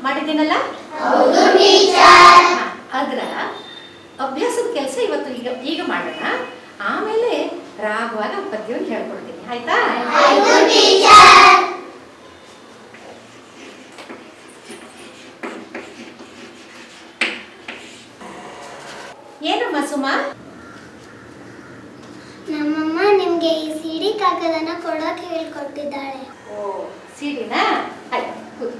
ಮಾಡಿದ್ದೀನಲ್ಲ ಅದರ ಅಭ್ಯಾಸದ ಕೆಲಸ ಇವತ್ತು ಈಗ ಈಗ ಮಾಡೋಣ ಆಮೇಲೆ ರಾಗವಾಗ ಪದ್ಯವನ್ನು ಹೇಳ್ಕೊಡ್ತೀನಿ ಆಯ್ತಾ ಏನಮ್ಮ ಸುಮಾ ನಮ್ಮಮ್ಮ ನಿಮ್ಗೆ ಈ ಸಿಡಿ ಕಾಗದನ ಕೊಡೋಕೆ ಹೇಳ್ಕೊಟ್ಟಿದ್ದಾಳೆ ಓ ಸೀರಿನಾ ಆಯ್ತು ಕೂತು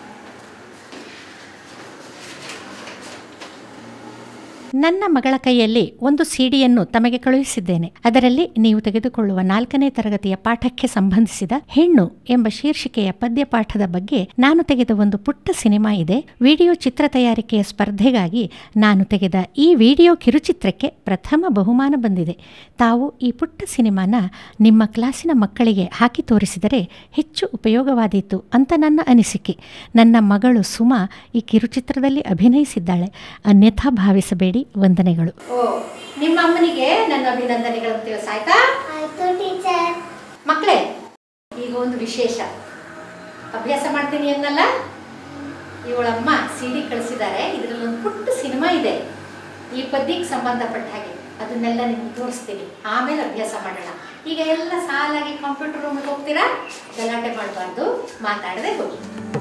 ನನ್ನ ಮಗಳ ಕೈಯಲ್ಲಿ ಒಂದು ಸಿಡಿಯನ್ನು ತಮಗೆ ಕಳುಹಿಸಿದ್ದೇನೆ ಅದರಲ್ಲಿ ನೀವು ತೆಗೆದುಕೊಳ್ಳುವ ನಾಲ್ಕನೇ ತರಗತಿಯ ಪಾಠಕ್ಕೆ ಸಂಬಂಧಿಸಿದ ಹೆಣ್ಣು ಎಂಬ ಶೀರ್ಷಿಕೆಯ ಪದ್ಯಪಾಠದ ಬಗ್ಗೆ ನಾನು ತೆಗೆದ ಒಂದು ಪುಟ್ಟ ಸಿನಿಮಾ ಇದೆ ವಿಡಿಯೋ ಚಿತ್ರ ತಯಾರಿಕೆಯ ಸ್ಪರ್ಧೆಗಾಗಿ ನಾನು ತೆಗೆದ ಈ ವಿಡಿಯೋ ಕಿರುಚಿತ್ರಕ್ಕೆ ಪ್ರಥಮ ಬಹುಮಾನ ಬಂದಿದೆ ತಾವು ಈ ಪುಟ್ಟ ಸಿನಿಮಾನ ನಿಮ್ಮ ಕ್ಲಾಸಿನ ಮಕ್ಕಳಿಗೆ ಹಾಕಿ ತೋರಿಸಿದರೆ ಹೆಚ್ಚು ಉಪಯೋಗವಾದೀತು ಅಂತ ನನ್ನ ಅನಿಸಿಕೆ ನನ್ನ ಮಗಳು ಸುಮಾ ಈ ಕಿರುಚಿತ್ರದಲ್ಲಿ ಅಭಿನಯಿಸಿದ್ದಾಳೆ ಅನ್ಯಥಾ ಭಾವಿಸಬೇಡಿ ವಂದನೆಗಳು ಓ ನಿಮ್ಮ ಅಮ್ಮನಿಗೆ ನನ್ನ ಅಭಿನಂದನೆಗಳನ್ನು ತಿಳಿಸ್ ಆಯ್ತಾ ಆಯ್ತು ಟೀಚರ್ ಮಕ್ಕಳೇ ಈಗ ಒಂದು ವಿಶೇಷ ಅಭ್ಯಾಸ ಮಾಡ್ತೀನಿ ಅನ್ನಲ್ಲ ಇವಳಮ್ಮ ಸಿ ಡಿ ಕಳಿಸಿದ್ದಾರೆ ಇದರಲ್ಲಿ ಒಂದು ಪುಟ್ಟ ಸಿನಿಮಾ ಇದೆ ಈ ಪದ್ಯಕ್ಕೆ ಸಂಬಂಧಪಟ್ಟ ಹಾಗೆ ಅದನ್ನೆಲ್ಲ ನಿಮ್ಗೆ ತೋರಿಸ್ತೀನಿ ಆಮೇಲೆ ಅಭ್ಯಾಸ ಮಾಡೋಣ ಈಗ ಎಲ್ಲ ಸಾಲಾಗಿ ಕಂಪ್ಯೂಟರ್ ರೂಮ್ಗೆ ಹೋಗ್ತೀರಾ ಗಲಾಟೆ ಮಾಡಬಾರ್ದು ಮಾತಾಡದೆ ಹೋಗಿ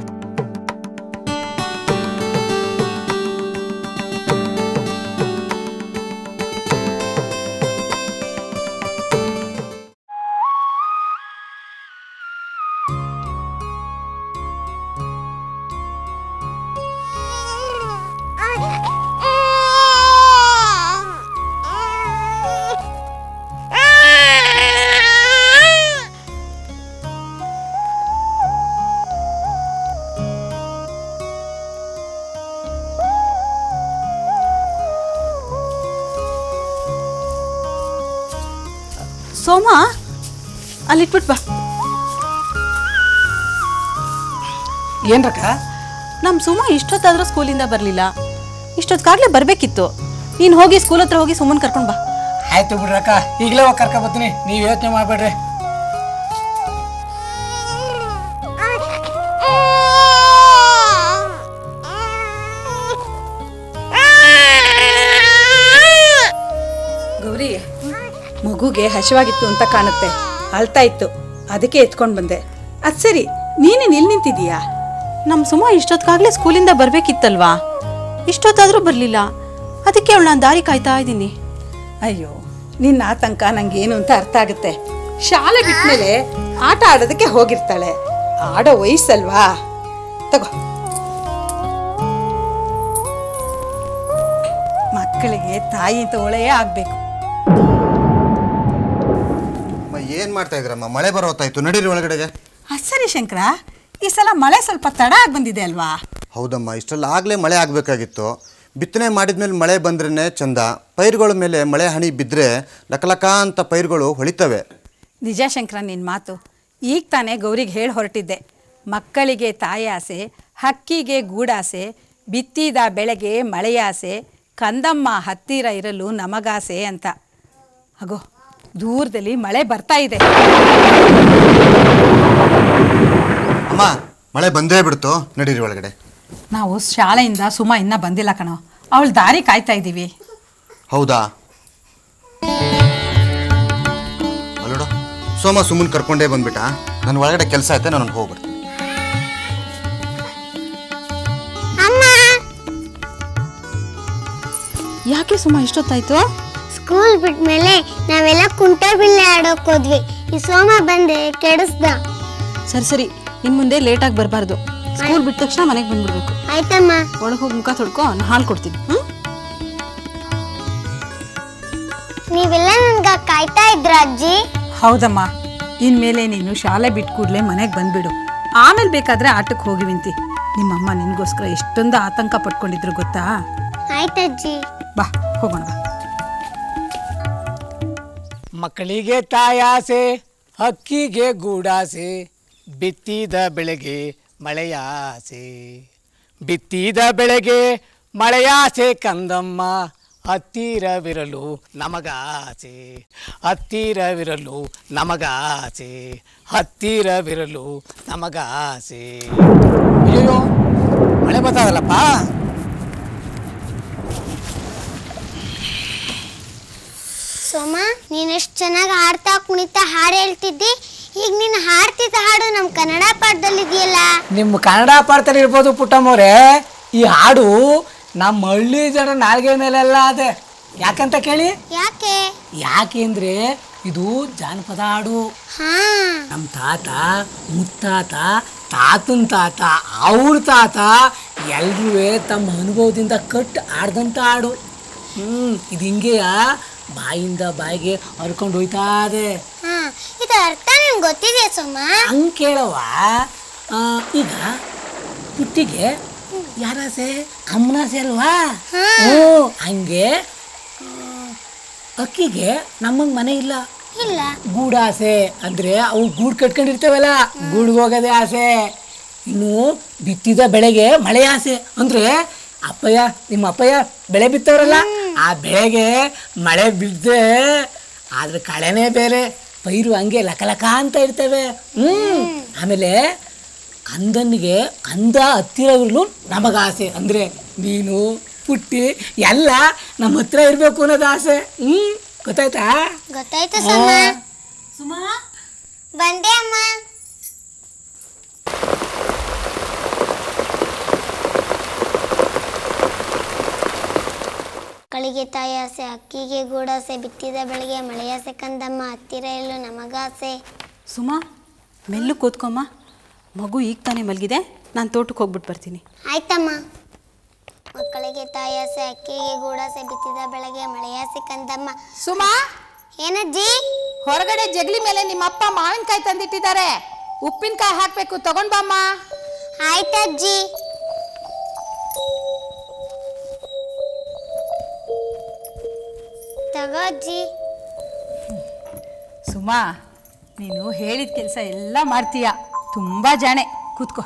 ಸೋಮ ಅಲ್ಲಿಟ್ಬಿಟ್ ಬಾ ಏನ್ರಕ್ಕ ನಮ್ಮ ಸುಮ ಇಷ್ಟೊತ್ತಾದ್ರೂ ಸ್ಕೂಲಿಂದ ಬರಲಿಲ್ಲ ಇಷ್ಟೊತ್ತಾಗಲೇ ಬರಬೇಕಿತ್ತು ನೀನು ಹೋಗಿ ಸ್ಕೂಲ್ ಹತ್ರ ಹೋಗಿ ಸುಮ್ಮನೆ ಕರ್ಕೊಂಡು ಬಾ ಆಯ್ತು ಬಿಡ್ರಕ್ಕ ಈಗಲೇ ಹೋಗಿ ಕರ್ಕೊ ಬರ್ತೀನಿ ನೀವು ಯೋಚನೆ ಮಾಡಬೇಡ್ರಿ ಗೌರಿ ಮಗುಗೆ ಹಸಿವಾಗಿತ್ತು ಅಂತ ಕಾಣುತ್ತೆ ಅಳ್ತಾ ಇತ್ತು ಅದಕ್ಕೆ ಎತ್ಕೊಂಡು ಬಂದೆ ಅದು ಸರಿ ನೀನು ಇಲ್ಲಿ ನಿಂತಿದೀಯಾ ನಮ್ಮ ಸುಮ ಇಷ್ಟೊತ್ತಾಗಲೇ ಸ್ಕೂಲಿಂದ ಬರಬೇಕಿತ್ತಲ್ವಾ ಇಷ್ಟೊತ್ತಾದರೂ ಬರಲಿಲ್ಲ ಅದಕ್ಕೆ ಅವಳು ನಾನು ದಾರಿ ಕಾಯ್ತಾ ಇದ್ದೀನಿ ಅಯ್ಯೋ ನಿನ್ನ ಆತಂಕ ನಂಗೆ ಏನು ಅಂತ ಅರ್ಥ ಆಗುತ್ತೆ ಶಾಲೆ ಬಿಟ್ಮೇಲೆ ಆಟ ಆಡೋದಕ್ಕೆ ಹೋಗಿರ್ತಾಳೆ ಆಡೋ ವಯಸ್ಸಲ್ವಾ ತಗೋ ಮಕ್ಕಳಿಗೆ ತಾಯಿ ತೋಳೆಯೇ ಆಗ್ಬೇಕು ಅಮ್ಮ ಏನು ಮಾಡ್ತಾ ಇದ್ದೀರಮ್ಮ ಮಳೆ ಬರೋ ಹೊತ್ತಾಯ್ತು ನಡೀರಿ ಒಳಗಡೆಗೆ ಅದು ಸರಿ ಶಂಕರ ಈ ಸಲ ಮಳೆ ಸ್ವಲ್ಪ ತಡ ಆಗಿ ಬಂದಿದೆ ಅಲ್ವಾ ಹೌದಮ್ಮ ಇಷ್ಟೆಲ್ಲ ಆಗಲೇ ಮಳೆ ಆಗಬೇಕಾಗಿತ್ತು ಬಿತ್ತನೆ ಮಾಡಿದ್ಮೇಲೆ ಮಳೆ ಬಂದ್ರೇ ಚಂದ ಪೈರುಗಳ ಮೇಲೆ ಮಳೆ ಹನಿ ಬಿದ್ದರೆ ಲಕಲಕ ಅಂತ ಪೈರುಗಳು ಹೊಳಿತವೆ ನಿಜ ಶಂಕರ ನಿನ್ನ ಮಾತು ಈಗ ತಾನೇ ಗೌರಿಗೆ ಹೇಳಿ ಹೊರಟಿದ್ದೆ ಮಕ್ಕಳಿಗೆ ತಾಯಾಸೆ ಹಕ್ಕಿಗೆ ಗೂಡಾಸೆ ಬಿತ್ತಿದ ಬೆಳೆಗೆ ಮಳೆಯಾಸೆ ಕಂದಮ್ಮ ಹತ್ತಿರ ಇರಲು ನಮಗಾಸೆ ಅಂತ ಅಗೋ ದೂರದಲ್ಲಿ ಮಳೆ ಬರ್ತಾ ಇದೆ ಅಮ್ಮ ಮಳೆ ಬಂದೇ ಬಿಡ್ತು ನಡೀರಿ ಒಳಗಡೆ ನಾವು ಶಾಲೆಯಿಂದ ಸುಮ ಇನ್ನೂ ಬಂದಿಲ್ಲ ಕಣೋ ಅವಳು ದಾರಿ ಕಾಯ್ತಾ ಇದ್ದೀವಿ ಹೌದಾ ಅಲ್ಲೋಡು ಸೋಮ ಸುಮ್ಮನೆ ಕರ್ಕೊಂಡೇ ಬಂದ್ಬಿಟ್ಟ ನನ್ನ ಒಳಗಡೆ ಕೆಲಸ ಐತೆ ನಾನು ಹೋಗ್ಬರ್ತೀನಿ ಯಾಕೆ ಸುಮ ಇಷ್ಟೊತ್ತಾಯ್ತು ಸ್ಕೂಲ್ ಬಿಟ್ಮೇಲೆ ನಾವೆಲ್ಲ ಕುಂಟೆ ಬಿಲ್ಲೆ ಆಡೋಕ್ ಹೋದ್ವಿ ಈ ಸೋಮ ಬಂದೆ ಕೆಡಿಸ್ದ ಸರಿ ಸರಿ ಇನ್ನು ಮುಂದೆ ಲೇಟಾಗಿ ಬರಬಾರ್ದು ಸ್ಕೂಲ್ ಬಿಟ್ಟ ತಕ್ಷಣ ಮನೆಗೆ ಬಂದ್ಬಿಡ್ಬೇಕು ಆಯ್ತಮ್ಮ ಒಳಗೆ ಹೋಗಿ ಮುಖ ತೊಳ್ಕೊ ನಾನು ಹಾಲು ಕೊಡ್ತೀನಿ ಹ್ಞೂ ನೀವೆಲ್ಲ ನನ್ಗ ಕಾಯ್ತಾ ಇದ್ರ ಅಜ್ಜಿ ಹೌದಮ್ಮ ಇನ್ಮೇಲೆ ನೀನು ಶಾಲೆ ಬಿಟ್ಟು ಕೂಡಲೇ ಮನೆಗೆ ಬಂದ್ಬಿಡು ಆಮೇಲೆ ಬೇಕಾದ್ರೆ ಆಟಕ್ಕೆ ಹೋಗಿವಿಂತಿ ನಿಮ್ಮಮ್ಮ ನಿನಗೋಸ್ಕರ ಎಷ್ಟೊಂದು ಆತಂಕ ಪಟ್ಕೊಂಡಿದ್ರು ಗೊತ್ತಾ ಆಯ್ತಜ್ಜಿ ಬಾ ಹೋಗೋಣ ಬಾ ಮಕ್ಕಳಿಗೆ ತಾಯಾಸೆ ಹಕ್ಕಿಗೆ ಗೂಡಾಸೆ ಬಿತ್ತಿದ ಬೆಳೆಗೆ ಮಳೆಯಾಸೆ ಬಿತ್ತಿದ ಬೆಳೆಗೆ ಮಳೆಯಾಸೆ ಕಂದಮ್ಮ ಹತ್ತಿರವಿರಲು ನಮಗಾಸೆ ಹತ್ತಿರವಿರಲು ನಮಗಾಸೆ ಹತ್ತಿರವಿರಲು ನಮಗಾಸೆ ಅಯ್ಯೋ ಮಳೆ ಬರ್ತಾವಲ್ಲಪ್ಪ ಸೋಮ ನೀನೆಷ್ಟು ಚೆನ್ನಾಗಿ ಹಾಡ್ತಾ ಕುಣಿತಾ ಹಾಡು ಹೇಳ್ತಿದ್ದಿ ಈಗ ನೀನು ಹಾಡ್ತಿದ್ದ ಹಾಡು ನಮ್ಮ ಕನ್ನಡ ಪಾಠದಲ್ಲಿ ಇದೆಯಲ್ಲ ನಿಮ್ಮ ಕನ್ನಡ ಪಾಡ್ತಾರೆ ಇರ್ಬೋದು ಪುಟ್ಟಮ್ಮವ್ರೆ ಈ ಹಾಡು ನಮ್ಮ ಹಳ್ಳಿ ಜನ ನಾಲ್ಗೆ ಮೇಲೆಲ್ಲ ಅದೇ ಯಾಕಂತ ಕೇಳಿ ಯಾಕೆ ಯಾಕೆ ಅಂದ್ರೆ ಇದು ಜಾನಪದ ಹಾಡು ಹಾ ನಮ್ಮ ತಾತ ಮುತ್ತಾತ ತಾತನ ತಾತ ಅವ್ರ ತಾತ ಎಲ್ರೂ ತಮ್ಮ ಅನುಭವದಿಂದ ಕಟ್ ಆಡ್ದಂಥ ಹಾಡು ಹ್ಞೂ ಇದು ಹಿಂಗೆಯ ಬಾಯಿಂದ ಬಾಯಿಗೆ ಹರ್ಕೊಂಡು ಹೋಯ್ತಾ ಇದೆ ಹಾ ಇದು ಅರ್ಥ ನಿಮ್ಗೆ ಗೊತ್ತಿದೆಯಾ ಸೋಮ ಹಂಗೆ ಕೇಳವ ಆ, ಈಗ ಪುಟ್ಟಿಗೆ ಯಾರಾಸೆ ಅಮ್ಮನಾಸೆ ಅಲ್ವಾ ಹ್ಞೂ ಹಂಗೆ ಆ, ಅಕ್ಕಿಗೆ ನಮ್ಮಂಗೆ ಮನೆ ಇಲ್ಲ ಇಲ್ಲ ಗೂಡಾಸೆ ಅಂದ್ರೆ ಅವು ಗೂಡು ಕಟ್ಕೊಂಡಿರ್ತೇವಲ್ಲ ಗೂಡ್ಗೆ ಹೋಗೋದೇ ಆಸೆ ಇನ್ನು ಬಿತ್ತಿದ ಬೆಳೆಗೆ ಮಳೆ ಆಸೆ ಅಂದ್ರೆ ಅಪ್ಪಯ್ಯ ನಿಮ್ಮ ಅಪ್ಪಯ್ಯ ಬೆಳೆ ಬಿತ್ತವ್ರಲ್ಲ ಆ ಬೆಳೆಗೆ ಮಳೆ ಬಿದ್ದೆ ಆದ್ರೆ ಕಳೆನೇ ಬೇರೆ ಪೈರು ಹಂಗೆ ಲಕಲಕ ಅಂತ ಇರ್ತವೆ ಹ್ಮ್ ಆಮೇಲೆ ಕಂದನಿಗೆ ಕಂದ ಹತ್ತಿರವಿರಲು ನಮಗ ಆಸೆ ಅಂದ್ರೆ ನೀನು ಪುಟ್ಟಿ ಎಲ್ಲ ನಮ್ಮ ಹತ್ರ ಇರಬೇಕು ಅನ್ನೋದು ಆಸೆ ಹ್ಮ್ ಗೊತ್ತಾಯ್ತಾ ಗೊತ್ತಾಯ್ತು ಸೋಮ ಸುಮಾ ಬಂದೆ ಅಮ್ಮ ಮಕ್ಕಳಿಗೆ ತಾಯಾಸೆ ಅಕ್ಕಿಗೆ ಗೂಡಾಸೆ ಬಿತ್ತಿದ ಬೆಳೆಗೆ ಮಳೆಯಾಸೆ ಕಂದಮ್ಮ ಹತ್ತಿರ ಎಲ್ಲೂ ನಮಗಾಸೆ ಸುಮಾ ಮೆಲ್ಲು ಕೂತ್ಕೊಮ್ಮ ಮಗು ಈಗ ತಾನೇ ಮಲಗಿದೆ ನಾನು ತೋಟಕ್ಕೆ ಹೋಗ್ಬಿಟ್ಟು ಬರ್ತೀನಿ ಆಯ್ತಮ್ಮ ಮಕ್ಕಳಿಗೆ ತಾಯಾಸೆ ಅಕ್ಕಿಗೆ ಗೂಡಾಸೆ ಬಿತ್ತಿದ ಬೆಳೆಗೆ ಮಳೆಯಾಸೆ ಕಂದಮ್ಮ ಸುಮಾ ಏನಜ್ಜಿ ಹೊರಗಡೆ ಜಗಲಿ ಮೇಲೆ ನಿಮ್ಮ ಅಪ್ಪ ಮಾವಿನಕಾಯಿ ತಂದಿಟ್ಟಿದ್ದಾರೆ ಉಪ್ಪಿನಕಾಯಿ ಹಾಕ್ಬೇಕು ತಗೊಂಡ್ ಬಾಮ್ಮ ಆಯ್ತಜ್ಜಿ ತಗೋ ಅಜ್ಜಿ ಸುಮಾ ನೀನು ಹೇಳಿದ ಕೆಲಸ ಎಲ್ಲ ಮಾಡ್ತೀಯ ತುಂಬ ಜಾಣೆ ಕೂತ್ಕೋ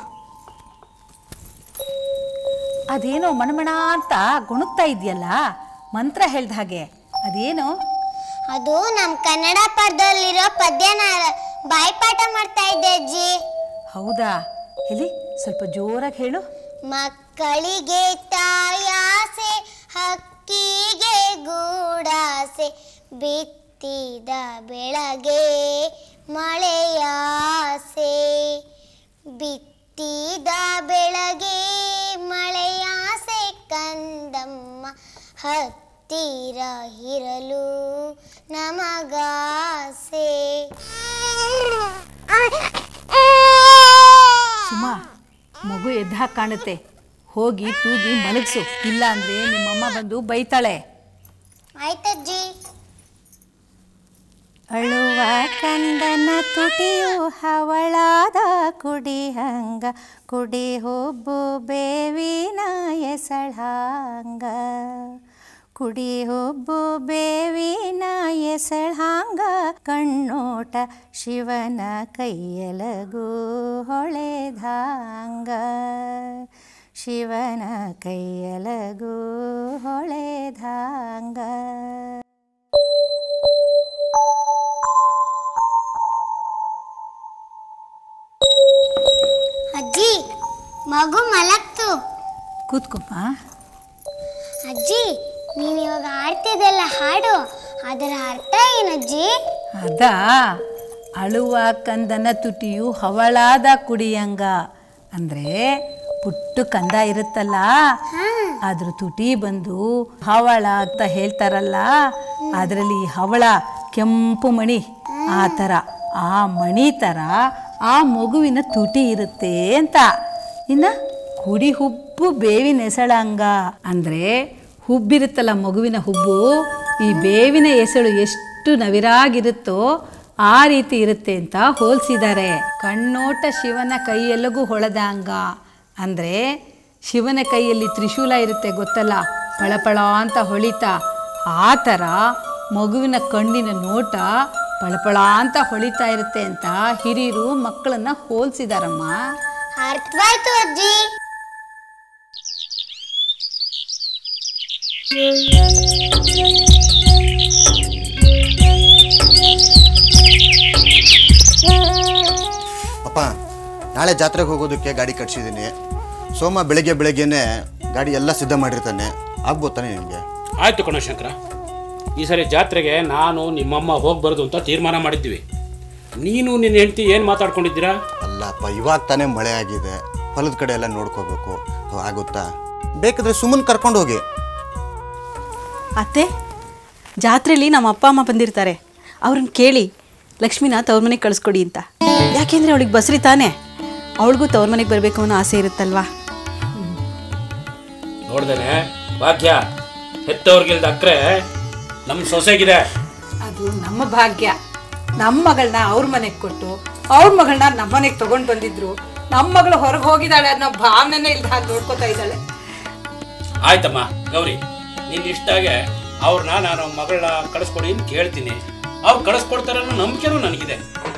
ಅದೇನೋ ಮಣಮಣ ಅಂತ ಗುಣಗ್ತಾ ಇದೆಯಲ್ಲ ಮಂತ್ರ ಹೇಳ್ದ ಹಾಗೆ ಅದೇನು ಅದು ನಮ್ಮ ಕನ್ನಡ ಪಾಠದಲ್ಲಿರೋ ಪದ್ಯನ ಬಾಯ್ಪಾಠ ಮಾಡ್ತಾ ಇದ್ದೆ ಅಜ್ಜಿ ಹೌದಾ ಎಲ್ಲಿ ಸ್ವಲ್ಪ ಜೋರಾಗಿ ಹೇಳು ಮಕ್ಕಳಿಗೆ ತಾಯಾಸೆ ಹಕ್ಕಿಗೆ ಗೂಡಾಸೆ ಬಿತ್ತಿದ ಬೆಳಗ್ಗೆ ಮಳೆಯಾಸೆ ಬಿತ್ತಿದ ಬೆಳಗ್ಗೆ ಮಳೆಯಾಸೆ ಕಂದಮ್ಮ ಹತ್ತಿರ ಇರಲು ನಮಗಾಸೆ ಸುಮಾ ಮಗು ಎದ್ದು ಹಾಕಿ ಕಾಣುತ್ತೆ ಹೋಗಿ ತೂಗಿ ಮಲಗಿಸು ಇಲ್ಲ ಅಂದ್ರೆ ನಿಮ್ಮಮ್ಮ ಬಂದು ಬೈತಾಳೆ ಆಯ್ತಜ್ಜಿ ಅಳುವ ಕಂದನ ತುಟಿಯು ಹವಳಾದ ಕುಡಿ ಹಂಗ ಕುಡಿ ಹುಬ್ಬು ಬೇವಿನ ಎಸಳಾಂಗ ಕುಡಿ ಹುಬ್ಬು ಬೇವಿನ ಎಸಳಾಂಗ ಕಣ್ಣೋಟ ಶಿವನ ಕೈಯಲಗೂ ಹೊಳೆದಾಂಗ ಶಿವನ ಕೈಯಲಗೂ ಹೊಳೆದಾಂಗ ಅಜ್ಜಿ ಮಗು ಮಲಗ್ತು ಕೂತ್ಕೊಮ್ಮ ಅಜ್ಜಿ ನೀನು ಇವಾಗ ಆಡ್ತಿದ್ದಲ್ಲ ಹಾಡು ಅದರ ಅರ್ಥ ಏನಜ್ಜಿ ಅದ ಅಳುವ ಕಂದನ ತುಟಿಯು ಹವಳಾದ ಕುಡಿಯಂಗ ಅಂದ್ರೆ ಪುಟ್ಟು ಕಂದ ಇರುತ್ತಲ್ಲ ಅದ್ರ ತುಟಿ ಬಂದು ಹವಳ ಅಂತ ಹೇಳ್ತಾರಲ್ಲ ಅದರಲ್ಲಿ ಹವಳ ಕೆಂಪು ಮಣಿ ಆ ಥರ ಆ ಮಣಿ ಥರ ಆ ಮಗುವಿನ ತುಟಿ ಇರುತ್ತೆ ಅಂತ ಇನ್ನ ಕುಡಿ ಹುಬ್ಬು ಬೇವಿನ ಎಸಳಂಗ ಅಂದ್ರೆ ಹುಬ್ಬಿರುತ್ತಲ್ಲ ಮಗುವಿನ ಹುಬ್ಬು ಈ ಬೇವಿನ ಎಸಳು ಎಷ್ಟು ನವಿರಾಗಿರುತ್ತೋ ಆ ರೀತಿ ಇರುತ್ತೆ ಅಂತ ಹೋಲಿಸಿದ್ದಾರೆ ಕಣ್ಣೋಟ ಶಿವನ ಕೈಯೆಲ್ಲಗೂ ಹೊಳೆದಂಗ ಅಂದರೆ ಶಿವನ ಕೈಯಲ್ಲಿ ತ್ರಿಶೂಲ ಇರುತ್ತೆ ಗೊತ್ತಲ್ಲ ಪಳಪಳ ಅಂತ ಹೊಳಿತಾ ಆ ಥರ ಮಗುವಿನ ಕಣ್ಣಿನ ನೋಟ ಪಳಪಳ ಅಂತ ಹೊಳಿತಾ ಇರುತ್ತೆ ಅಂತ ಹಿರಿಯರು ಮಕ್ಕಳನ್ನ ಹೋಲಿಸಿದಾರಮ್ಮ ಅರ್ಥವಾಯ್ತು ಅಜ್ಜಿ ಅಪ್ಪ ನಾಳೆ ಜಾತ್ರೆಗೆ ಹೋಗೋದಕ್ಕೆ ಗಾಡಿ ಕಟ್ಸಿದ್ದೀನಿ ಸೋಮ ಬೆಳಗ್ಗೆ ಬೆಳಗ್ಗೆನೆ ಗಾಡಿ ಎಲ್ಲ ಸಿದ್ಧ ಮಾಡಿರ್ತಾನೆ ಆಗ್ಬೋದು ತಾನೆ ನಿಮಗೆ ಆಯ್ತು ಕಣಶಂಕರ ಈ ಸರಿ ಜಾತ್ರೆಗೆ ನಾನು ನಿಮ್ಮಮ್ಮ ಹೋಗ್ಬಾರ್ದು ಅಂತ ತೀರ್ಮಾನ ಮಾಡಿದ್ವಿ ನೀನು ನಿನ್ನ ಹೆಂಡತಿ ಏನು ಮಾತಾಡ್ಕೊಂಡಿದ್ದೀರಾ ಅಲ್ಲಪ್ಪ ಇವಾಗ ತಾನೇ ಮಳೆ ಆಗಿದೆ ಹೊಲದ ಕಡೆ ಎಲ್ಲ ನೋಡ್ಕೋಬೇಕು ಆಗುತ್ತಾ ಬೇಕಾದ್ರೆ ಸುಮ್ಮನೆ ಕರ್ಕೊಂಡು ಹೋಗಿ ಅತ್ತೆ ಜಾತ್ರೆಯಲ್ಲಿ ನಮ್ಮ ಅಪ್ಪ ಅಮ್ಮ ಬಂದಿರ್ತಾರೆ ಅವ್ರನ್ನ ಕೇಳಿ ಲಕ್ಷ್ಮಿನ ತವ್ರ ಮನೆಗೆ ಕಳಿಸ್ಕೊಡಿ ಅಂತ ಯಾಕೆಂದ್ರೆ ಅವಳಿಗೆ ಬಸ್ರಿ ತಾನೆ ಅವಳಿಗೂ ತವ್ರ ಮನೆಗೆ ಬರಬೇಕು ಅನ್ನೋ ಆಸೆ ಇರುತ್ತಲ್ವಾ ನೋಡ್ದೇನೆ ಭಾಗ್ಯ ಹೆತ್ತವ್ರಿಗಿಲ್ದ ಅಕ್ರೆ ನಮ್ಮ ಸೊಸೆಗಿದೆ ಅದು ನಮ್ಮ ಭಾಗ್ಯ ನಮ್ಮ ಮಗಳನ್ನ ಅವ್ರ ಮನೆಗೆ ಕೊಟ್ಟು ಅವ್ರ ಮಗಳನ್ನ ನಮ್ಮ ಮನೆಗೆ ತಗೊಂಡು ಬಂದಿದ್ರು ನಮ್ಮ ಮಗಳು ಹೊರಗೆ ಹೋಗಿದ್ದಾಳೆ ಅನ್ನೋ ಭಾವನೆನೇ ಇಲ್ದ ಹಾಗೆ ನೋಡ್ಕೋತಾ ಇದ್ದಾಳೆ ಆಯ್ತಮ್ಮ ಗೌರಿ ನಿನ್ನ ಇಷ್ಟಾಗೆ ಅವ್ರನ್ನ ನಾನು ಮಗಳನ್ನ ಕಳಿಸ್ಕೊಡಿ ಅಂತ ಕೇಳ್ತೀನಿ ಅವ್ರು ಕಳಿಸ್ಕೊಡ್ತಾರೆ ಅನ್ನೋ ನಂಬಿಕೆನೂ ನನಗಿದೆ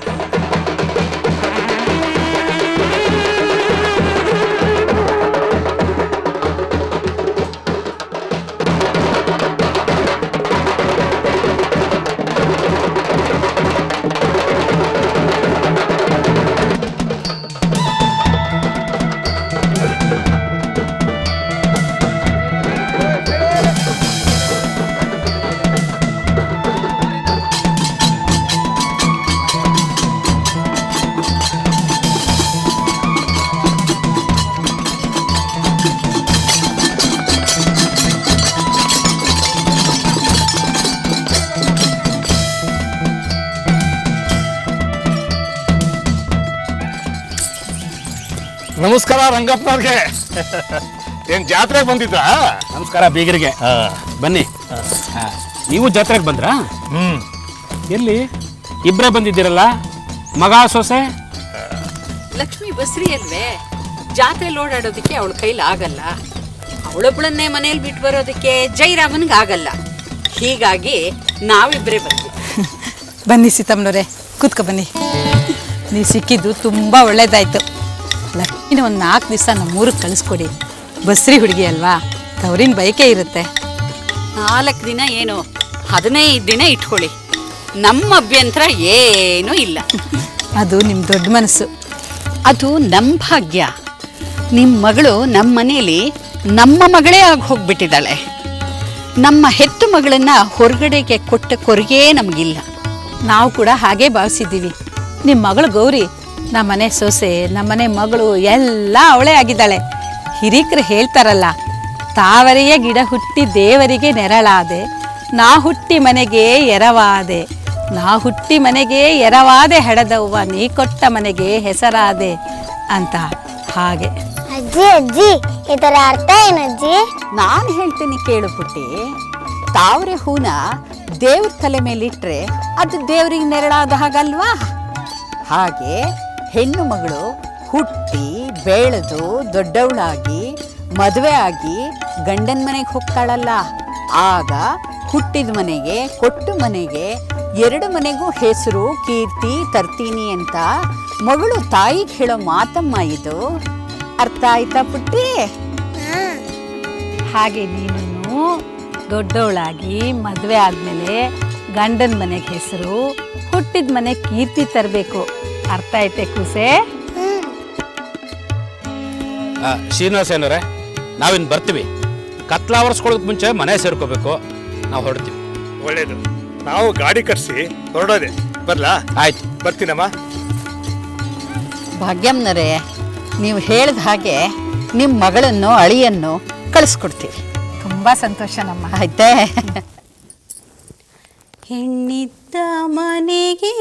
ನಮಸ್ಕಾರ ರಂಗಪ್ಪನವ್ರಿಗೆ ಏನ್ ಜಾತ್ರೆಗೆ ಬಂದಿದ್ರಾ ನಮಸ್ಕಾರ ಬೀಗರಿಗೆ ಬನ್ನಿ ಹಾ, ನೀವು ಜಾತ್ರೆಗೆ ಬಂದ್ರಾ ಹ್ಮ್ ಎಲ್ಲಿ ಇಬ್ಬರೇ ಬಂದಿದ್ದೀರಲ್ಲ ಮಗ ಸೊಸೆ ಲಕ್ಷ್ಮಿ ಬಸ್ರಿ ಅಲ್ವೇ ಜಾತ್ರೆ ಓಡಾಡೋದಕ್ಕೆ ಅವಳ ಕೈಲಿ ಆಗಲ್ಲ ಅವಳೊಬ್ಳನ್ನೇ ಮನೇಲಿ ಬಿಟ್ಟು ಬರೋದಕ್ಕೆ ಜೈರಾಮನ್ಗೆ ಆಗಲ್ಲ ಹೀಗಾಗಿ ನಾವಿಬ್ಬರೇ ಬಂದ್ವಿ ಬನ್ನಿ ಸೀತಮ್ಮನವರೇ ಕೂತ್ಕೊ ಬನ್ನಿ ನೀವು ಸಿಕ್ಕಿದ್ದು ತುಂಬ ಒಳ್ಳೇದಾಯ್ತು ಲಕ್ಷ್ಮಿನ ಒಂದು ನಾಲ್ಕು ದಿವಸ ನಮ್ಮೂರಿಗೆ ಕಳಿಸ್ಕೊಡಿ ಬಸ್ರಿ ಹುಡುಗಿ ಅಲ್ವಾ ತವರಿನ ಬಯಕೆ ಇರುತ್ತೆ ನಾಲ್ಕು ದಿನ ಏನು ಹದಿನೈದು ದಿನ ಇಟ್ಕೊಳ್ಳಿ ನಮ್ಮ ಅಭ್ಯಂತರ ಏನೂ ಇಲ್ಲ ಅದು ನಿಮ್ಮ ದೊಡ್ಡ ಮನಸ್ಸು ಅದು ನಮ್ಮ ಭಾಗ್ಯ ನಿಮ್ಮ ಮಗಳು ನಮ್ಮ ಮನೇಲಿ ನಮ್ಮ ಮಗಳೇ ಆಗಿ ಹೋಗ್ಬಿಟ್ಟಿದ್ದಾಳೆ ನಮ್ಮ ಹೆತ್ತು ಮಗಳನ್ನ ಹೊರಗಡೆಗೆ ಕೊಟ್ಟ ಕೊರಗೇ ನಮಗಿಲ್ಲ ನಾವು ಕೂಡ ಹಾಗೇ ಭಾವಿಸಿದ್ದೀವಿ ನಿಮ್ಮ ಮಗಳು ಗೌರಿ ನಮ್ಮನೆ ಸೊಸೆ ನಮ್ಮನೆ ಮಗಳು ಎಲ್ಲ ಅವಳೇ ಆಗಿದ್ದಾಳೆ ಹಿರೀಕರು ಹೇಳ್ತಾರಲ್ಲ ತಾವರೆಯ ಗಿಡ ಹುಟ್ಟಿ ದೇವರಿಗೆ ನೆರಳಾದೆ ನಾ ಹುಟ್ಟಿ ಮನೆಗೆ ಎರವಾದೆ ನಾ ಹುಟ್ಟಿ ಮನೆಗೆ ಎರವಾದೆ ಹಡದವ್ವ ನೀ ಕೊಟ್ಟ ಮನೆಗೆ ಹೆಸರಾದೆ ಅಂತ ಹಾಗೆ ಅಜ್ಜಿ ಅಜ್ಜಿ ಇದರ ಅರ್ಥ ಏನು ಅಜ್ಜಿ ನಾನು ಹೇಳ್ತೀನಿ ಕೇಳು ಪುಟ್ಟಿ ತಾವರೆ ಹೂನ ದೇವ್ರ ತಲೆ ಮೇಲಿಟ್ರೆ ಅದು ದೇವ್ರಿಗೆ ನೆರಳಾದ ಹಾಗಲ್ವಾ ಹಾಗೆ ಹೆಣ್ಣು ಮಗಳು ಹುಟ್ಟಿ ಬೆಳೆದು ದೊಡ್ಡವಳಾಗಿ ಮದುವೆ ಆಗಿ ಗಂಡನ ಮನೆಗೆ ಹೋಗ್ತಾಳಲ್ಲ ಆಗ ಹುಟ್ಟಿದ ಮನೆಗೆ ಕೊಟ್ಟು ಮನೆಗೆ ಎರಡು ಮನೆಗೂ ಹೆಸರು ಕೀರ್ತಿ ತರ್ತೀನಿ ಅಂತ ಮಗಳು ತಾಯಿಗೆ ಹೇಳೋ ಮಾತಮ್ಮ ಇದು ಅರ್ಥ ಆಯ್ತಾ ಪುಟ್ಟಿ ಹಾಗೆ ನೀನು ದೊಡ್ಡವಳಾಗಿ ಮದುವೆ ಆದಮೇಲೆ ಗಂಡನ ಮನೆಗೆ ಹೆಸರು ಹುಟ್ಟಿದ ಮನೆ ಕೀರ್ತಿ ತರಬೇಕು ಅರ್ಥ ಐತೆ ಕುಸೆ ಶ್ರೀನಿವಾಸೇನವ್ರೆ ನಾವಿನ್ ಬರ್ತೀವಿ ಕತ್ಲಾವರ್ಸ್ಕೊಳ್ಳೋದಕ್ಕೆ ಮುಂಚೆ ಮನೆ ಸೇರ್ಕೋಬೇಕು ನಾವು ಹೊರಡ್ತೀವಿ ಒಳ್ಳೇದು ನಾವು ಗಾಡಿ ಕಟ್ಸಿ ಹೊರಡೋದೆ ಬರ್ಲಾ ಆಯ್ತು ಬರ್ತೀನಮ್ಮ ಭಾಗ್ಯಮ್ನರೇ ನೀವು ಹೇಳಿದ ಹಾಗೆ ನಿಮ್ಮ ಮಗಳನ್ನು ಅಳಿಯನ್ನು ಕಳಿಸ್ಕೊಡ್ತೀವಿ ತುಂಬ ಸಂತೋಷ ನಮ್ಮ ಆಯ್ತೇ ಹೆಣ್ಣಿದ್ದ ಮನೆಗೆ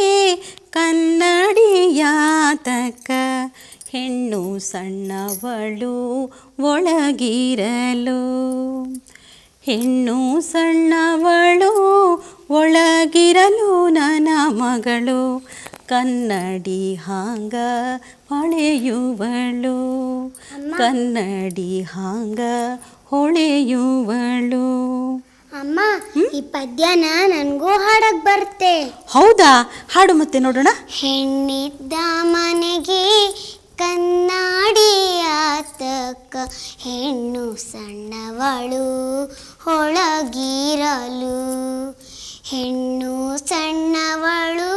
ಕನ್ನಡಿಯಾತಕ ಹೆಣ್ಣು ಸಣ್ಣವಳು ಒಳಗಿರಲು ಹೆಣ್ಣು ಸಣ್ಣವಳು ಒಳಗಿರಲು ನನ್ನ ಮಗಳು ಕನ್ನಡಿ ಹಾಂಗ ಹೊಳೆಯುವಳು ಕನ್ನಡಿ ಹಾಂಗ ಹೊಳೆಯುವಳು ಅಮ್ಮ ಈ ಪದ್ಯನ ನನಗೂ ಹಾಡಕ್ ಬರ್ತೆ ಹೌದಾ ಹಾಡು ಮತ್ತೆ ನೋಡೋಣ ಹೆಣ್ಣಿದ್ದ ಮನೆಗೆ ಕನ್ನಡಿಯಾತಕ ಹೆಣ್ಣು ಸಣ್ಣವಳು ಒಳಗಿರಲು ಹೆಣ್ಣು ಸಣ್ಣವಳು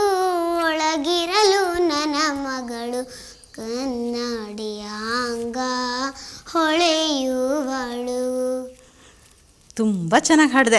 ಒಳಗಿರಲು ನನ್ನ ಮಗಳು ಕನ್ನಡಿಯಾಂಗ ತುಂಬ ಚೆನ್ನಾಗಿ ಹಾಡಿದೆ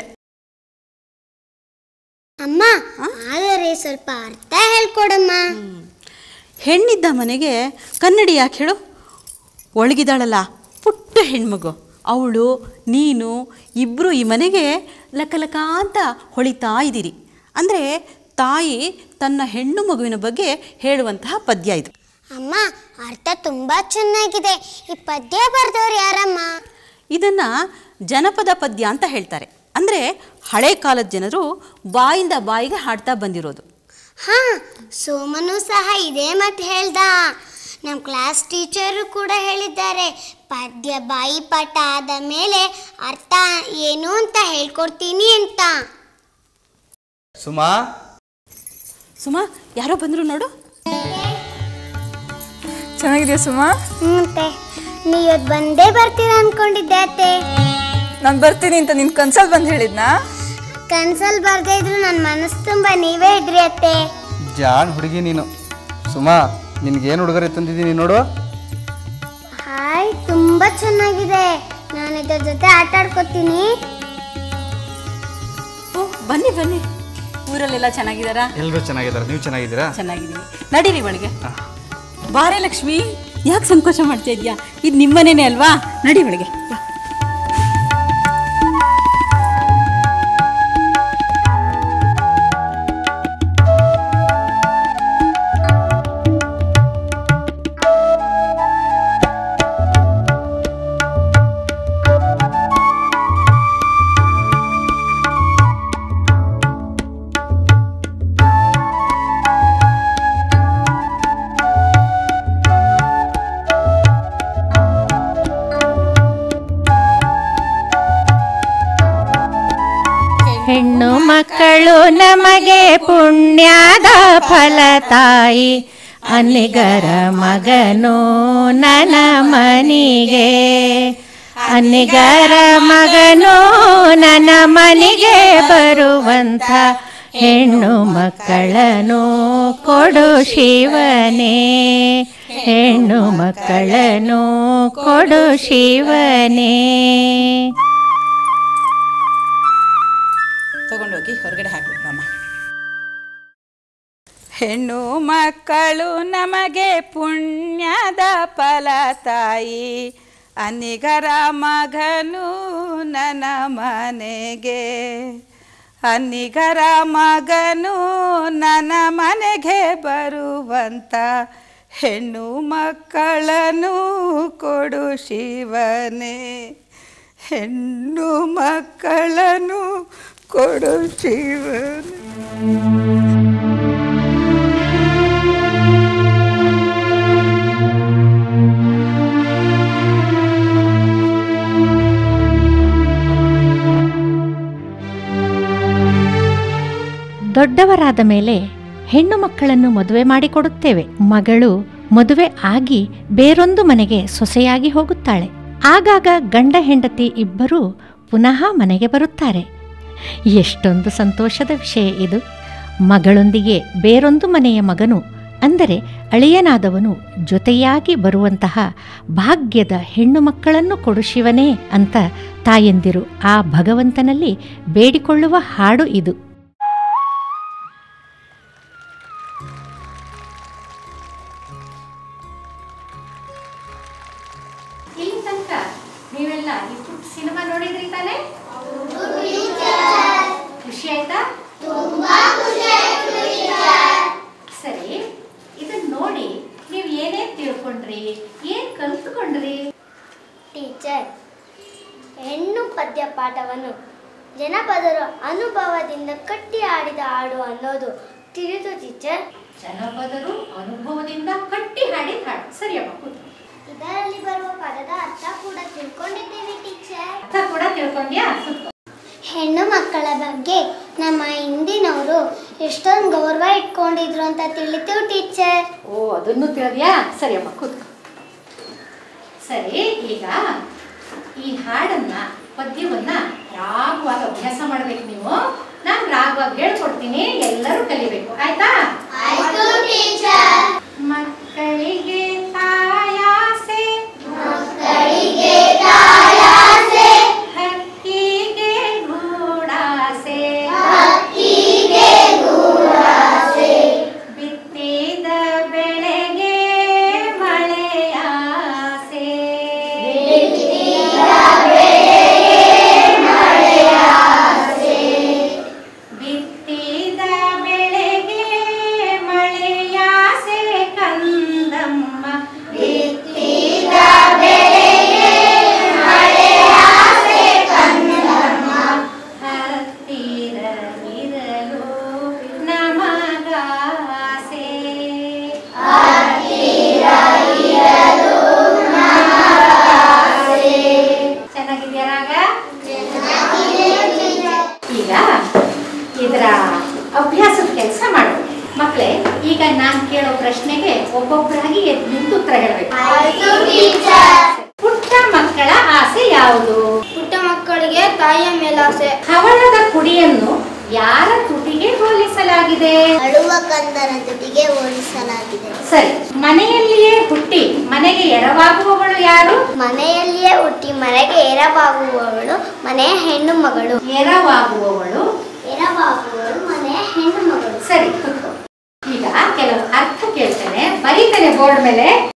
ಅಮ್ಮ ಆದರೆ ಸ್ವಲ್ಪ ಅರ್ಥ ಹೇಳ್ಕೊಡಮ್ಮ ಹೆಣ್ಣಿದ್ದ ಮನೆಗೆ ಕನ್ನಡಿ ಯಾಕೆ ಹೇಳು ಒಳಗಿದಾಳಲ್ಲ ಪುಟ್ಟ ಹೆಣ್ಮಗು ಅವಳು ನೀನು ಇಬ್ಬರು ಈ ಮನೆಗೆ ಲಕಲಕ ಅಂತ ಹೊಳಿತಾ ಇದ್ದೀರಿ ಅಂದರೆ ತಾಯಿ ತನ್ನ ಹೆಣ್ಣು ಮಗುವಿನ ಬಗ್ಗೆ ಹೇಳುವಂತಹ ಪದ್ಯ ಇದು ಅಮ್ಮ ಅರ್ಥ ತುಂಬಾ ಚೆನ್ನಾಗಿದೆ ಈ ಪದ್ಯ ಬರ್ದವ್ರು ಯಾರಮ್ಮ ಇದನ್ನು ಜನಪದ ಪದ್ಯ ಅಂತ ಹೇಳ್ತಾರೆ ಅಂದರೆ ಹಳೆ ಕಾಲದ ಜನರು ಬಾಯಿಂದ ಬಾಯಿಗೆ ಹಾಡ್ತಾ ಬಂದಿರೋದು ಹಾ ಸೋಮನು ಸಹ ಇದೇ ಮತ್ತೆ ಹೇಳ್ದ ನಮ್ಮ ಕ್ಲಾಸ್ ಟೀಚರು ಕೂಡ ಹೇಳಿದ್ದಾರೆ ಪದ್ಯ ಬಾಯಿ ಪಾಠ ಆದ ಮೇಲೆ ಅರ್ಥ ಏನು ಅಂತ ಹೇಳ್ಕೊಡ್ತೀನಿ ಅಂತ ಸುಮಾ ಸುಮಾ ಯಾರೋ ಬಂದರು ನೋಡು ಚೆನ್ನಾಗಿದೆಯಾ ಸುಮಾ ಮತ್ತೆ ನೀ ಇವತ್ತು ಬಂದೇ ಬರ್ತೀರಾ ಅನ್ಕೊಂಡಿದ್ದೆ ಅತ್ತೆ ನಾನು ಬರ್ತೀನಿ ಅಂತ ನಿನ್ ಕನ್ಸಲ್ ಬಂದು ಹೇಳಿದ್ನಾ ಕನ್ಸಲ್ ಬರ್ದೇ ಇದ್ರು ನನ್ನ ಮನಸ್ಸು ತುಂಬ ನೀವೇ ಇದ್ರಿ ಅತ್ತೆ ಜಾಣ್ ಹುಡುಗಿ ನೀನು ಸುಮಾ ನಿನ್ಗೇನು ಉಡುಗೊರೆ ತಂದಿದ್ದೀನಿ ನೋಡು ಹಾಯ್ ತುಂಬಾ ಚೆನ್ನಾಗಿದೆ ನಾನು ಇದ್ರ ಜೊತೆ ಆಟ ಆಡ್ಕೊತೀನಿ ಓ ಬನ್ನಿ ಬನ್ನಿ ಊರಲ್ಲೆಲ್ಲ ಚೆನ್ನಾಗಿದ್ದಾರಾ ಎಲ್ಲರೂ ಚೆನ್ನಾಗಿದ್ದಾರೆ ನೀವು ಚೆನ್ನಾಗಿದ್ದೀರಾ ಚೆನ್ನಾಗಿದ್ದೀನಿ ನಡೀರಿ ಒಳಗೆ ಬಾರೆ ಲಕ್ಷ್ಮಿ ಯಾಕೆ ಸಂಕೋಚ ಮಾಡ್ತಾ ಇದ್ಯಾ ಇದು ನಿಮ್ಮನೇನೆ ಅಲ್ವಾ ನಡಿ ಒಳಗೆ ಬಾ. ಹೆಣ್ಣು ಮಕ್ಕಳು ನಮಗೆ ಪುಣ್ಯದ ಫಲ ತಾಯಿ ಅನಿಗರ ಮಗನು ನನ್ನ ಮನಿಗೆ ಅನಿಗರ ಮಗನು ನನ್ನ ಮನೆಗೆ ಬರುವಂಥ ಹೆಣ್ಣು ಮಕ್ಕಳನ್ನು ಕೊಡು ಶಿವನೇ ಹೆಣ್ಣು ಮಕ್ಕಳನ್ನು ಕೊಡು ಶಿವನೇ ತಗೊಂಡೋಗಿ ಹೊರಗಡೆ ಹಾಕ್ಬಿಟ್ರಮ್ಮ ಹೆಣ್ಣು ಮಕ್ಕಳು ನಮಗೆ ಪುಣ್ಯದ ಫಲ ತಾಯಿ ಅನಿಗರ ಮಗನು ನನ್ನ ಮನೆಗೆ ಅನಿಗರ ಮಗನು ನನ್ನ ಮನೆಗೆ ಬರುವಂತ ಹೆಣ್ಣು ಮಕ್ಕಳನ್ನು ಕೊಡು ಶಿವನೇ ಹೆಣ್ಣು ಮಕ್ಕಳನ್ನು ಕೊಡು ಶಿವನೇ ದೊಡ್ಡವರಾದ ಮೇಲೆ ಹೆಣ್ಣು ಮಕ್ಕಳನ್ನು ಮದುವೆ ಮಾಡಿಕೊಡುತ್ತೇವೆ ಮಗಳು ಮದುವೆ ಆಗಿ ಬೇರೊಂದು ಮನೆಗೆ ಸೊಸೆಯಾಗಿ ಹೋಗುತ್ತಾಳೆ ಆಗಾಗ ಗಂಡ ಹೆಂಡತಿ ಇಬ್ಬರೂ ಪುನಃ ಮನೆಗೆ ಬರುತ್ತಾರೆ ಎಷ್ಟೊಂದು ಸಂತೋಷದ ವಿಷಯ ಇದು ಮಗಳೊಂದಿಗೆ ಬೇರೊಂದು ಮನೆಯ ಮಗನು ಅಂದರೆ ಅಳಿಯನಾದವನು ಜೊತೆಯಾಗಿ ಬರುವಂತಹ ಭಾಗ್ಯದ ಹೆಣ್ಣು ಮಕ್ಕಳನ್ನು ಕೊಡು ಶಿವನೇ ಅಂತ ತಾಯಂದಿರು ಆ ಭಗವಂತನಲ್ಲಿ ಬೇಡಿಕೊಳ್ಳುವ ಹಾಡು ಇದು ಇಲ್ಲಿ ತನಕ ನೀವೆಲ್ಲ ಈ ಪುಟ್ಟ ಸಿನಿಮಾ ನೋಡಿದ್ರಿ ತಾನೇ ಖುಷಿ ಆಯ್ತಾ ಸರಿ ಇದನ್ನ ನೋಡಿ ನೀವು ಏನೇನ್ ತಿಳ್ಕೊಂಡ್ರಿ ಏನ್ ಕಲ್ತ್ಕೊಂಡ್ರಿ ಟೀಚರ್ ಹೆಣ್ಣು ಪದ್ಯ ಪಾಠವನ್ನು ಜನಪದರ ಅನುಭವದಿಂದ ಕಟ್ಟಿ ಆಡಿದ ಹಾಡು ಅನ್ನೋದು ತಿಳಿದು ಟೀಚರ್ ಜನಪದರು ಅನುಭವದಿಂದ ಕಟ್ಟಿ ಹಾಡಿದ ಹಾಡು ಸರಿಯಮ್ಮ ಕೂತ್ಕೊ. ಇದರಲ್ಲಿ ಬರುವ ಪದದ ಅರ್ಥ ಕೂಡ ತಿಳ್ಕೊಂಡಿದ್ದೀವಿ ಟೀಚರ್ ಅರ್ಥ ಕೂಡ ತಿಳ್ಕೊಂಡ್ಯಾ ಕೂತ್ಕೊ. ಹೆಣ್ಣು ಮಕ್ಕಳ ಬಗ್ಗೆ ನಮ್ಮ ಹಿಂದಿನವರು ಎಷ್ಟೊಂದು ಗೌರವ ಇಟ್ಕೊಂಡಿದ್ರು ಅಂತ ತಿಳಿತು ಟೀಚರ್ ಓ ಅದನ್ನು ತಿಳಿದ್ಯಾ ಸರಿಯಮ್ಮ ಕೂತ್ಕೊ ಸರಿ ಈಗ ಈ ಹಾಡನ್ನ ಪದ್ಯವನ್ನ ರಾಗವಾಗಿ ಅಭ್ಯಾಸ ಮಾಡ್ಬೇಕು ನೀವು ನಾನು ರಾಗವಾಗಿ ಹೇಳ್ಕೊಡ್ತೀನಿ ಎಲ್ಲರೂ ಕಲಿಬೇಕು ಆಯ್ತಾ ಮಕ್ಕಳಿಗೆ ತಾಯಾಸೆ ಮಕ್ಕಳಿಗೆ ತಾಯಾಸೆ ಹಕ್ಕಿಗೆ ಬಿತ್ತಿದ ಬೆಳೆಗೆ ಮಳೆಯಾಸೆ ಕಂದಮ್ಮ ಬಿತ್ತಿದ ಬೆಳೆಗೆ ಮಳೆಯಾಸೆ ಕಂದಮ್ಮ ಹತ್ತಿರ ಇರಲು ನಮಗಾಸೆ ಹತ್ತಿರ ಇರಲು ಚೆನ್ನಾಗಿದೆಯಾ ರಾಗ ಈಗ ಇದರ ಅಭ್ಯಾಸದ ಕೆಲಸ ಮಾಡೋಣ ಮಕ್ಕಳೇ ಈಗ ನಾನು ಕೇಳೋ ಪ್ರಶ್ನೆಗೆ ಒಬ್ಬೊಬ್ಬರಾಗಿ ಎದ್ದು ನಿಂತು ಉತ್ತರ ಹೇಳಬೇಕು ಪುಟ್ಟ ಮಕ್ಕಳ ಆಸೆ ಯಾವುದು ಪುಟ್ಟ ಮಕ್ಕಳಿಗೆ ತಾಯಿಯ ಮೇಲಾಸೆ ಹವಳದ ಕುಡಿಯನ್ನು ಯಾರ ತುಟಿಗೆ ಹೋಲಿಸಲಾಗಿದೆ ಅಳುವ ಕಂದನ ತುಟಿಗೆ ಹೋಲಿಸಲಾಗಿದೆ ಸರಿ ಮನೆಯಲ್ಲಿಯೇ ಹುಟ್ಟಿ ಮನೆಗೆ ಎರವಾಗುವವಳು ಯಾರು ಮನೆಯಲ್ಲಿಯೇ ಹುಟ್ಟಿ ಮನೆಗೆ ಎರವಾಗುವವಳು ಮನೆಯ ಹೆಣ್ಣು ಮಗಳು ಎರವಾಗುವವಳು ಎರವಾಗುವವಳು ಮನೆಯ ಹೆಣ್ಣು ಮಗಳು ಸರಿ ಕೂತ್ಕೊ. ಈಗ ಕೆಲವು ಅರ್ಥ ಕೇಳ್ತೇನೆ ಬರೀತೇನೆ ಬೋರ್ಡ್ ಮೇಲೆ